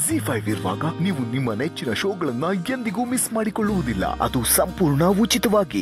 G five ಇರುವಾಗ ನೀವು ನಿಮ್ಮ ನೆಚ್ಚಿನ ಶೋಗಳನ್ನ ಎಂದಿಗೂ ಮಿಸ್ ಮಾಡಿಕೊಳ್ಳುವುದಿಲ್ಲ ಅದು ಸಂಪೂರ್ಣ ಉಚಿತವಾಗಿ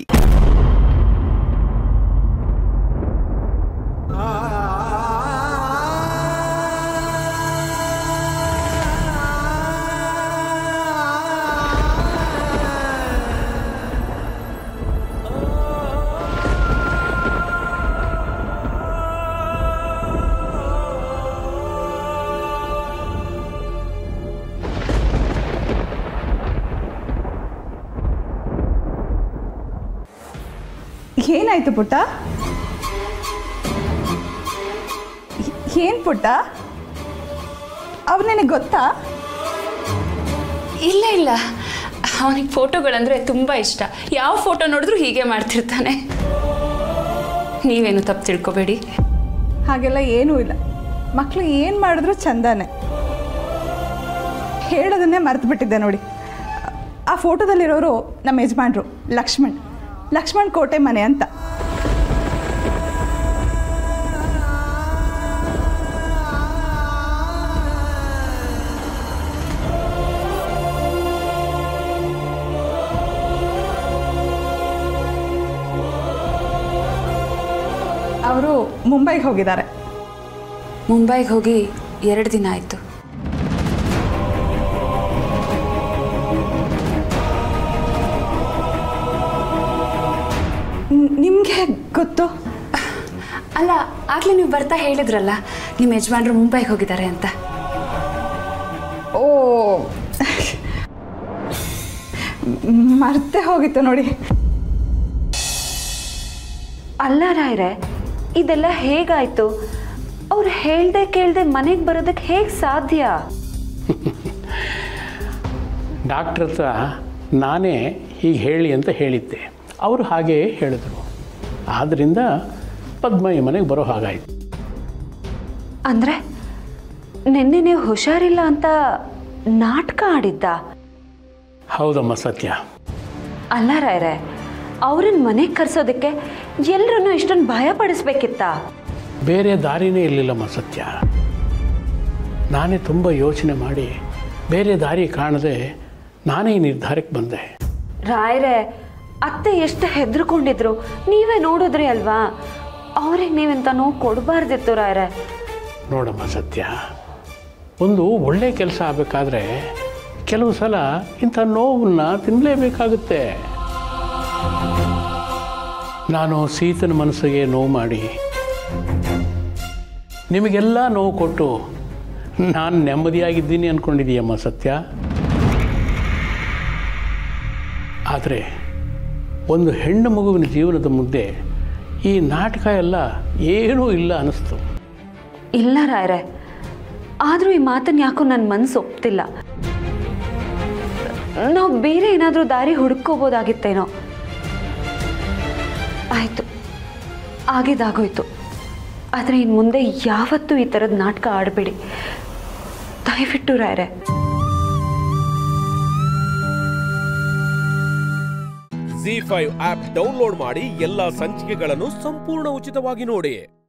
ಏನಾಯ್ತು ಪುಟ್ಟ ಏನು ಪುಟ್ಟ ಅವ್ರು ನಿನಗೆ ಗೊತ್ತಾ ಇಲ್ಲ ಇಲ್ಲ ಅವನಿಗೆ ಫೋಟೋಗಳಂದರೆ ತುಂಬ ಇಷ್ಟ ಯಾವ ಫೋಟೋ ನೋಡಿದ್ರೂ ಹೀಗೆ ಮಾಡ್ತಿರ್ತಾನೆ ನೀವೇನು ತಪ್ಪು ತಿಳ್ಕೊಬೇಡಿ ಹಾಗೆಲ್ಲ ಏನೂ ಇಲ್ಲ ಮಕ್ಕಳು ಏನು ಮಾಡಿದ್ರು ಚಂದಾನೆ ಹೇಳೋದನ್ನೇ ಮರ್ತು ಬಿಟ್ಟಿದ್ದೆ ನೋಡಿ ಆ ಫೋಟೋದಲ್ಲಿರೋರು ನಮ್ಮ ಯಜಮಾನ್ರು ಲಕ್ಷ್ಮಣ್ ಲಕ್ಷ್ಮಣ್ ಕೋಟೆ ಮನೆ ಅಂತ ಅವರು ಮುಂಬೈಗೆ ಹೋಗಿದ್ದಾರೆ ಮುಂಬೈಗೆ ಹೋಗಿ ಎರಡು ದಿನ ಆಯಿತು ನಿಮಗೆ ಗೊತ್ತು ಅಲ್ಲ ಆಗಲೇ ನೀವು ಬರ್ತಾ ಹೇಳಿದ್ರಲ್ಲ ನಿಮ್ಮ ಯಜಮಾನ್ರು ಮುಂಬೈಗೆ ಹೋಗಿದ್ದಾರೆ ಅಂತ ಓ ಮರ್ತೆ ಹೋಗಿತ್ತು ನೋಡಿ ಅಲ್ಲ ರಾಯ್ರೆ ಇದೆಲ್ಲ ಹೇಗಾಯ್ತು ಅವ್ರು ಹೇಳ್ದೆ ಕೇಳ್ದೆ ಮನೆಗೆ ಬರೋದಕ್ಕೆ ಹೇಗೆ ಸಾಧ್ಯ ಡಾಕ್ಟ್ರ್ ಹತ್ರ ನಾನೇ ಹೀಗೆ ಹೇಳಿ ಅಂತ ಹೇಳಿದ್ದೆ ಅವರು ಹಾಗೇ ಹೇಳಿದರು ಆದ್ದರಿಂದ ಪದ್ಮ ಈ ಮನೆಗೆ ಬರೋ ಹಾಗಾಯಿತು ಅಂದ್ರೆ ನಿನ್ನೆ ನೀವು ಹುಷಾರಿಲ್ಲ ಅಂತ ನಾಟಕ ಆಡಿದ್ದ ಹೌದಮ್ಮ ಸತ್ಯ ಅಲ್ಲ ರಾಯ್ರೆ ಅವ್ರನ್ನ ಮನೆಗೆ ಕರ್ಸೋದಕ್ಕೆ ಎಲ್ರನ್ನೂ ಇಷ್ಟೊಂದು ಭಯ ಪಡಿಸ್ಬೇಕಿತ್ತಾ ಬೇರೆ ದಾರಿನೇ ಇರಲಿಲ್ಲಮ್ಮ ಸತ್ಯ ನಾನೇ ತುಂಬ ಯೋಚನೆ ಮಾಡಿ ಬೇರೆ ದಾರಿ ಕಾಣದೆ ನಾನೇ ಈ ನಿರ್ಧಾರಕ್ಕೆ ಬಂದೆ ರಾಯ್ರೆ ಅತ್ತೆ ಎಷ್ಟು ಹೆದರ್ಕೊಂಡಿದ್ರು ನೀವೇ ನೋಡಿದ್ರಿ ಅಲ್ವಾ ಅವ್ರಿಗೆ ನೀವಿಂತ ನೋವು ಕೊಡಬಾರ್ದಿತ್ತು ರಾಯ್ರೆ ನೋಡಮ್ಮ ಸತ್ಯ ಒಂದು ಒಳ್ಳೆ ಕೆಲಸ ಆಗಬೇಕಾದ್ರೆ ಕೆಲವು ಸಲ ಇಂಥ ನೋವನ್ನು ತಿನ್ನಲೇಬೇಕಾಗುತ್ತೆ ನಾನು ಸೀತನ ಮನಸ್ಸಿಗೆ ನೋವು ಮಾಡಿ ನಿಮಗೆಲ್ಲ ನೋವು ಕೊಟ್ಟು ನಾನು ನೆಮ್ಮದಿಯಾಗಿದ್ದೀನಿ ಅಂದ್ಕೊಂಡಿದ್ದೀಯಮ್ಮ ಸತ್ಯ ಆದರೆ ಒಂದು ಹೆಣ್ಣು ಮಗುವಿನ ಜೀವನದ ಮುಂದೆ ಈ ನಾಟಕ ಎಲ್ಲ ಏನೂ ಇಲ್ಲ ಅನ್ನಿಸ್ತು ಇಲ್ಲ ರಾಯ್ರೆ ಆದರೂ ಈ ಮಾತನ್ನ ಯಾಕೋ ನನ್ನ ಮನಸ್ಸು ಒಪ್ತಿಲ್ಲ ನಾವು ಬೇರೆ ಏನಾದರೂ ದಾರಿ ಹುಡುಕೋಬೋದಾಗಿತ್ತೇನೋ ಆಯಿತು ಆಗಿದ್ದಾಗೋಯ್ತು ಆದರೆ ಇನ್ನು ಮುಂದೆ ಯಾವತ್ತೂ ಈ ಥರದ ನಾಟಕ ಆಡಬೇಡಿ ದಯವಿಟ್ಟು ರಾಯ್ರೆ ಜಿ ಫೈವ್ ಆಪ್ ಡೌನ್ಲೋಡ್ ಮಾಡಿ ಎಲ್ಲಾ ಸಂಚಿಕೆಗಳನ್ನು ಸಂಪೂರ್ಣ ಉಚಿತವಾಗಿ ನೋಡಿ